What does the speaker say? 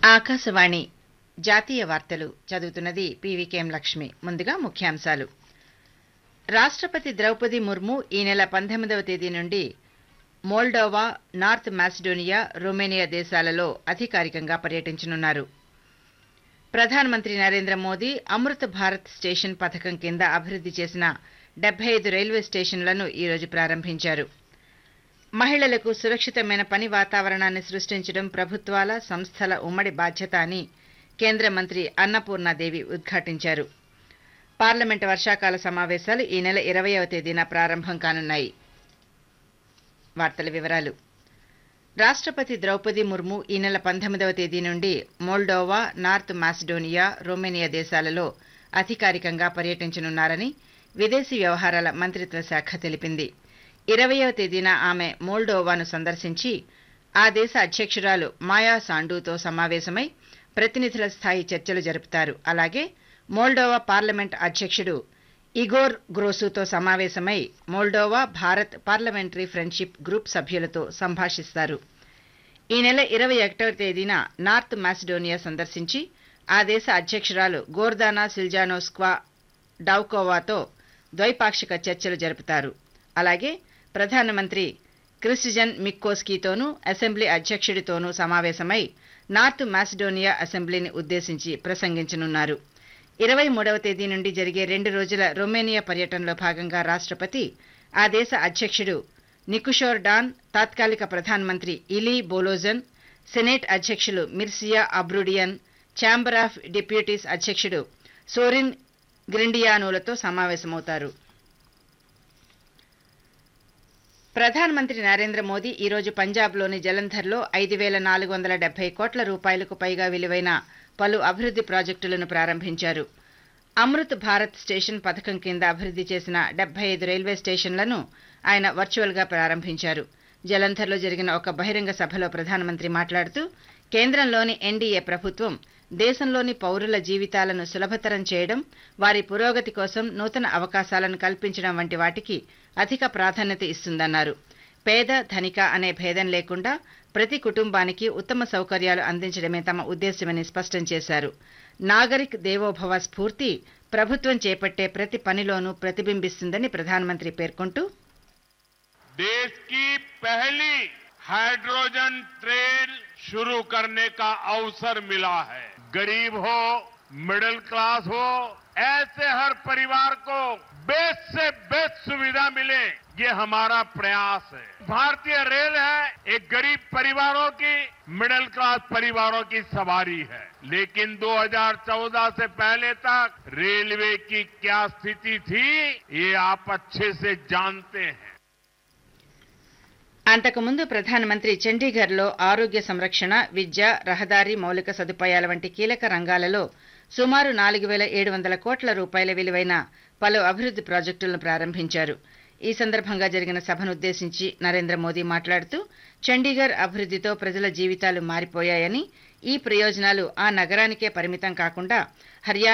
ఆకాశవాణి జాతీయ వార్తలు చదువుతున్నది పీవీకేఎం లక్ష్మి ముందుగా ముఖ్యాంశాలు రాష్ట్రపతి ద్రౌపది ముర్ము ఈ నెల పంతొమ్మిదవ తేదీ నుండి మోల్డోవా నార్త్ మాసిడోనియా రొమేనియా దేశాలలో అధికారికంగా పర్యటించనున్నారు ప్రధానమంత్రి నరేంద్ర మోదీ అమృత్ భారత్ స్టేషన్ పథకం కింద అభివృద్ధి చేసిన డెబ్బై ఐదు రైల్వే స్టేషన్లను ఈరోజు ప్రారంభించారు మహిళలకు సురక్షితమైన పని వాతావరణాన్ని సృష్టించడం ప్రభుత్వాల సంస్థల ఉమ్మడి బాధ్యత అని కేంద్ర మంత్రి అన్నపూర్ణాదేవి ఉద్ఘాటించారు పార్లమెంటు వర్షాకాల సమావేశాలు ఈ నెల ఇరవయవ తేదీన ప్రారంభం కానున్నాయి వార్తల వివరాలు రాష్ట్రపతి ద్రౌపది ముర్ము ఈ నెల పంతొమ్మిదవ తేదీ నుండి మోల్డోవా నార్త్ మాసిడోనియా రొమేనియా దేశాలలో అధికారికంగా పర్యటించనున్నారని విదేశీ వ్యవహారాల మంత్రిత్వ శాఖ తెలిపింది ఇరవయవ తేదీన ఆమె మోల్డోవాను సందర్శించి ఆ దేశ అధ్యక్షురాలు మాయా సాండూతో సమావేశమై ప్రతినిధుల స్థాయి చర్చలు జరుపుతారు అలాగే మోల్డోవా పార్లమెంట్ అధ్యక్షుడు ఇగోర్ గ్రోసుతో సమావేశమై Moldova Bharat parliamentary friendship group సభ్యులతో సంభాషిస్తారు ఈ నెల ఇరవై ఒకటవ తేదీన నార్త్ మాసిడోనియా సందర్శించి ఆ దేశ అధ్యక్షురాలు గోర్దానా సిల్జానోస్క్వా డౌకోవాతో ద్వైపాక్షిక చర్చలు జరుపుతారు అలాగే ప్రధానమంత్రి క్రిస్టిజన్ మిక్కోస్కీతోనూ అసెంబ్లీ అధ్యక్షుడితోనూ సమావేశమై నార్త్ మాసిడోనియా అసెంబ్లీని ఉద్దేశించి ప్రసంగించనున్నారు ఇరవై మూడవ తేదీ నుండి జరిగే రెండు రోజుల రొమేనియా పర్యటనలో భాగంగా రాష్ట్రపతి ఆ దేశ అధ్యక్షుడు నికుషోర్ డాన్ తాత్కాలిక ప్రధానమంత్రి ఇలీ బోలోజన్ సెనేట్ అధ్యక్షులు Mircea Abrudean chamber of deputies అధ్యక్షుడు సోరిన్ గ్రిండియానోలతో సమావేశమవుతారు ప్రధానమంత్రి నరేంద్ర మోదీ ఈరోజు పంజాబ్లోని జలంధర్లో ఐదు వేల నాలుగు వందల డెబ్బై కోట్ల రూపాయలకు పైగా విలువైన పలు అభివృద్ధి ప్రాజెక్టులను ప్రారంభించారు అమృత్ భారత్ స్టేషన్ పథకం కింద అభివృద్ధి చేసిన డెబ్బై ఐదు రైల్వే స్టేషన్లను ఆయన వర్చువల్గా ప్రారంభించారు జలంధర్లో జరిగిన ఒక బహిరంగ సభలో ప్రధానమంత్రి మాట్లాడుతూ కేంద్రంలోని ఎన్డీఏ ప్రభుత్వం దేశంలోని పౌరుల జీవితాలను సులభతరం చేయడం వారి పురోగతి కోసం నూతన అవకాశాలను కల్పించడం వంటి వాటికి అధిక ప్రాధాన్యత ఇస్తుందన్నారు పేద ధనిక అనే భేదం లేకుండా ప్రతి కుటుంబానికి ఉత్తమ సౌకర్యాలు అందించడమే తమ ఉద్దేశ్యమని స్పష్టం చేశారు నాగరిక్ దేవోభవ స్ఫూర్తి ప్రభుత్వం చేపట్టే ప్రతి పనిలోనూ ప్రతిబింబిస్తుందని ప్రధానమంత్రి పేర్కొంటూ देश की पहली हाइड्रोजन ट्रेन शुरू करने का अवसर मिला है गरीब हो मिडिल क्लास हो ऐसे हर परिवार को बेस्ट से बेस्ट सुविधा मिले ये हमारा प्रयास है भारतीय रेल है एक गरीब परिवारों की मिडिल क्लास परिवारों की सवारी है लेकिन 2014 से पहले तक रेलवे की क्या स्थिति थी ये आप अच्छे से जानते हैं అంతకుముందు ప్రధానమంత్రి చండీగఢ్లో ఆరోగ్య సంరక్షణ విద్య రహదారి మౌలిక సదుపాయాల వంటి కీలక రంగాలలో సుమారు నాలుగు వేల ఏడు వందల కోట్ల రూపాయల విలువైన పలు అభివృద్ధి ప్రాజెక్టులను ప్రారంభించారు ఈ సందర్భంగా జరిగిన సభనుద్దేశించి నరేంద్ర మోదీ మాట్లాడుతూ చండీగఢ్ అభివృద్ధితో ప్రజల జీవితాలు మారిపోయాయని ఈ ప్రయోజనాలు ఆ నగరానికే పరిమితం కాకుండా హర్యానా